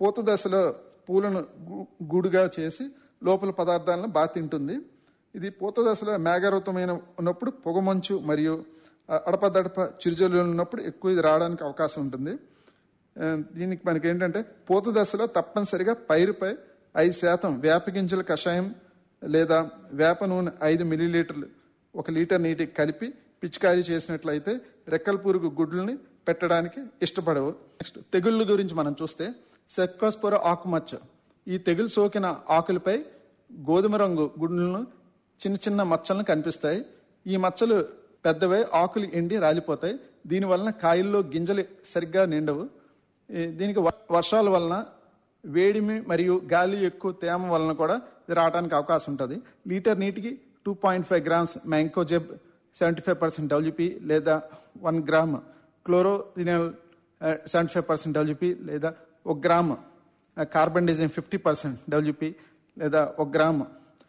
పూత దశలో పూలను గు- గూడుగా చేసి లోపల పదార్థాలను బాగా తింటుంది ఇది పూత దశలో మేఘావృతమైన ఉన్నప్పుడు పొగమంచు మరియు ఆ, అడపదడప చిరుజల్లు ఉన్నప్పుడు ఎక్కువ ఇది రావడానికి అవకాశం ఉంటుంది ఆ, దీనికి మనకి ఏంటంటే పూత దశలో తప్పనిసరిగా పైరుపై ఐదు శాతం వేప గింజల కషాయం లేదా వేప నూనె ఐదు మిల్లీలీటర్లు ఒక లీటర్ నీటికి కలిపి పిచికారీ చేసినట్లయితే రెక్కల పురుగు గుడ్లని పెట్టడానికి ఇష్టపడవు నెక్స్ట్ తెగుళ్ళ గురించి మనం చూస్తే సెక్కోస్పోర ఆకుమచ్చ ఈ తెగులు సోకిన ఆకులపై గోధుమ రంగు గుడ్లను చిన్న చిన్న మచ్చలను కనిపిస్తాయి ఈ మచ్చలు పెద్దవై ఆకులు ఎండి రాలిపోతాయి దీనివలన కాయల్లో గింజలు సరిగ్గా నిండవు ఈ దీనికి వ- వర్షాల వలన వేడిమి మరియు గాలి ఎక్కువ తేమ వలన కూడా ఇది రావడానికి అవకాశం ఉంటుంది లీటర్ నీటికి two point five grams mancozeb seventy five percent W P లేదా one gram chlorothalonil seventy five percent W P లేదా ఒక gram carbendazim fifty percent W P లేదా ఒక గ్రామ్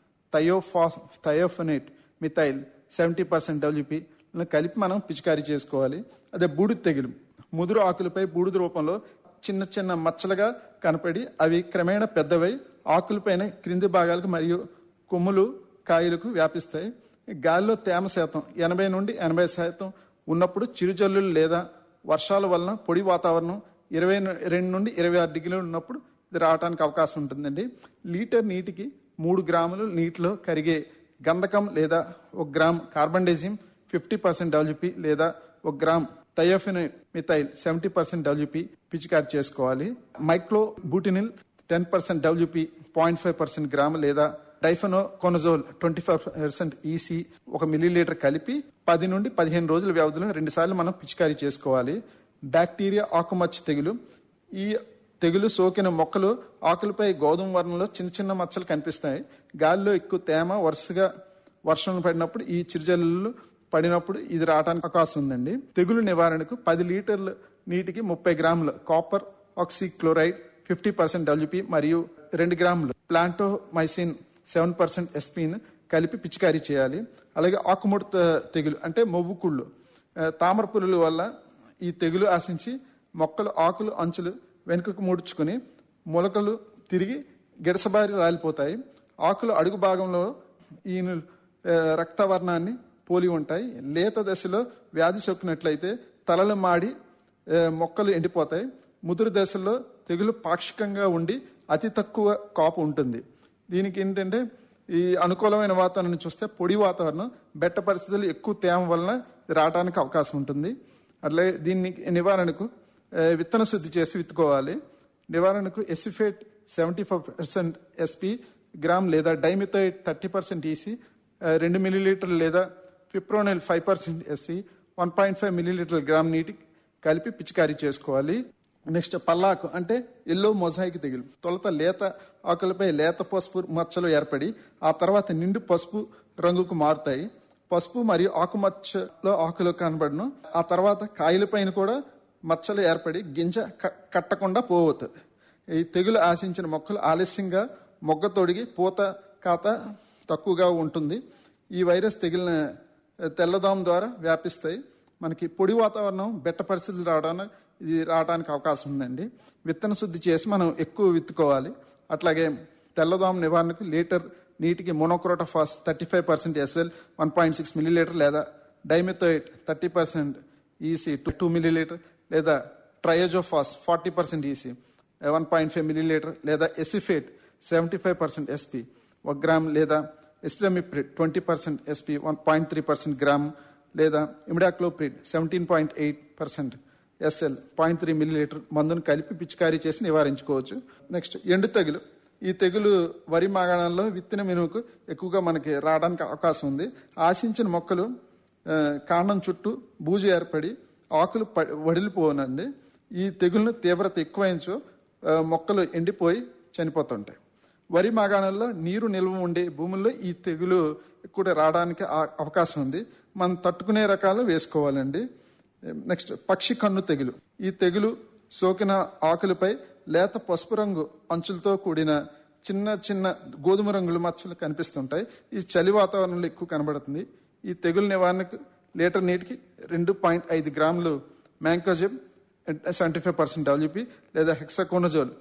థయోఫాస్ thiophanate methyl seventy percent W P కలిపి మనం పిచికారీ చేసుకోవాలి అదే బూడిద తెగులు ముదురు ఆకులపై బూడిద రూపంలో చిన్న చిన్న మచ్చలుగా కనపడి అవి క్రమేణా పెద్దవై ఆకులపైన క్రింది భాగాలకు మరియు కొమ్ములు కాయలకు వ్యాపిస్తాయి గాలిలో తేమ శాతం ఎనభై నుండి ఎనభై శాతం ఉన్నప్పుడు చిరుజల్లులు లేదా వర్షాల వలన పొడి వాతావరణం ఇరవై రెండు నుండి ఇరవై ఆరు డిగ్రీలు ఉన్నప్పుడు ఇది రావడానికి అవకాశం ఉంటుందండి లీటర్ నీటికి మూడు గ్రాములు నీటిలో కరిగే గంధకం లేదా ఒక gram carbendazim fifty percent W P లేదా ఒక gram thiophanate methyl seventy percent W P పిచికారి చేసుకోవాలి myclobutanil ten percent W P point five percent gram లేదా difenoconazole twenty five percent E C ఒక మిల్లీలీటర్ కలిపి పది నుండి పదిహేను రోజుల వ్యవధిలో రెండుసార్లు మనం పిచికారీ చేసుకోవాలి బ్యాక్టీరియా ఆకుమచ్చ తెగులు ఈ తెగులు సోకిన మొక్కలు ఆకులపై గోధుమ వర్ణంలో చిన్న చిన్న మచ్చలు కనిపిస్తాయి గాలిలో ఎక్కువ తేమ వరుసగా వర్షం పడినప్పుడు ఈ చిరుజల్లు పడినప్పుడు ఇది రావడానికి అవకాశం ఉందండి తెగులు నివారణకు పది లీటర్ల నీటికి ముప్పై గ్రాముల copper oxychloride fifty percent W P మరియు రెండు గ్రాములు ప్లాంటోమైసిన్ సెవెన్ పర్సెంట్ ఎస్పీని కలిపి పిచికారీ చేయాలి అలాగే ఆకుముడత తెగులు అంటే మొవ్వు కుళ్ళు ఆ, తామర పురుగుల వల్ల ఈ తెగులు ఆశించి మొక్కలు ఆకులు అంచులు వెనుకకు ముడుచుకుని మొలకలు తిరిగి గిడసబారి రాలిపోతాయి ఆకులు అడుగు భాగంలో ఈ ఆ, రక్తవర్ణాన్ని పోలి ఉంటాయి లేత దశలో వ్యాధి సోకినట్లయితే తలలు మాడి ఆ, మొక్కలు ఎండిపోతాయి ముదురు దశలో తెగులు పాక్షికంగా ఉండి అతి తక్కువ కాపు ఉంటుంది దీనికి ఏంటంటే ఈ అనుకూలమైన వాతావరణం చూస్తే పొడి వాతావరణం బెట్ట పరిస్థితులు ఎక్కువ తేమ వలన ఇది రావడానికి అవకాశం ఉంటుంది అట్లే దీన్ని నివారణకు ఆ, విత్తన శుద్ధి చేసి విత్తుకోవాలి నివారణకు acephate seventy five percent S P gram లేదా డైమిథైట్ థర్టీ పర్సెంట్ ఈసీ రెండు మిల్లీలీటర్లు లేదా fipronil five percent S C one point five millilitre gram నీటి కలిపి పిచికారీ చేసుకోవాలి నెక్స్ట్ పల్లాకు అంటే ఎల్లో మొజాయిక్ తెగులు తొలత లేత ఆకులపై లేత పసుపు మచ్చలు ఏర్పడి ఆ తర్వాత నిండు పసుపు రంగుకు మారుతాయి పసుపు మరియు ఆకుమచ్చలో ఆకులు కనబడను ఆ తర్వాత కాయలపైన కూడా మచ్చలు ఏర్పడి గింజ క- కట్టకుండా పోవతుంది ఈ తెగులు ఆశించిన మొక్కలు ఆలస్యంగా మొగ్గ తొడిగి పూత కాత తక్కువగా ఉంటుంది ఈ వైరస్ తెగిలిన తెల్లదోమ ద్వారా వ్యాపిస్తాయి మనకి పొడి వాతావరణం బెట్ట పరిస్థితులు రావడానికి ఇది రావడానికి అవకాశం ఉందండి విత్తన శుద్ధి చేసి మనం ఎక్కువ విత్తుకోవాలి అట్లాగే తెల్లదోమ నివారణకు లీటర్ నీటికి monocrotophos thirty five percent S L one point six millilitre లేదా dimethoate thirty percent E C two two millilitre లేదా triazophos forty percent E C one point five millilitre లేదా acephate seventy five percent S P ఒక గ్రామ్ లేదా acetamiprid twenty percent S P one point three percent gram లేదా imidacloprid seventeen point eight percent S L point three millilitre మందును కలిపి పిచికారీ చేసి నివారించుకోవచ్చు next ఎండు తెగులు ఈ తెగులు వరి మాగాణంలో విత్తన మినుముకు ఎక్కువగా మనకి రావడానికి అవకాశం ఉంది ఆశించిన మొక్కలు ఆ, కాండం చుట్టూ బూజు ఏర్పడి ఆకులు ప- వడిలిపోనండి ఈ తెగులను తీవ్రత ఎక్కువైంచో ఆ, మొక్కలు ఎండిపోయి చనిపోతుంటాయి వరి మాగాణంలో నీరు నిల్వ ఉండే భూముల్లో ఈ తెగులు కూడా రావడానికి ఆ- అవకాశం ఉంది మనం తట్టుకునే రకాలు వేసుకోవాలండి నెక్స్ట్ పక్షి కన్ను తెగులు ఈ తెగులు సోకిన ఆకులపై లేత పసుపు రంగు అంచులతో కూడిన చిన్న చిన్న గోధుమ రంగుల మచ్చలు కనిపిస్తుంటాయి ఈ చలి వాతావరణంలో ఎక్కువ కనబడుతుంది ఈ తెగులు నివారణకు లీటర్ నీటికి రెండు పాయింట్ ఐదు గ్రాములు mancozeb seventy five percent W P లేదా హెక్సాకోనజోల్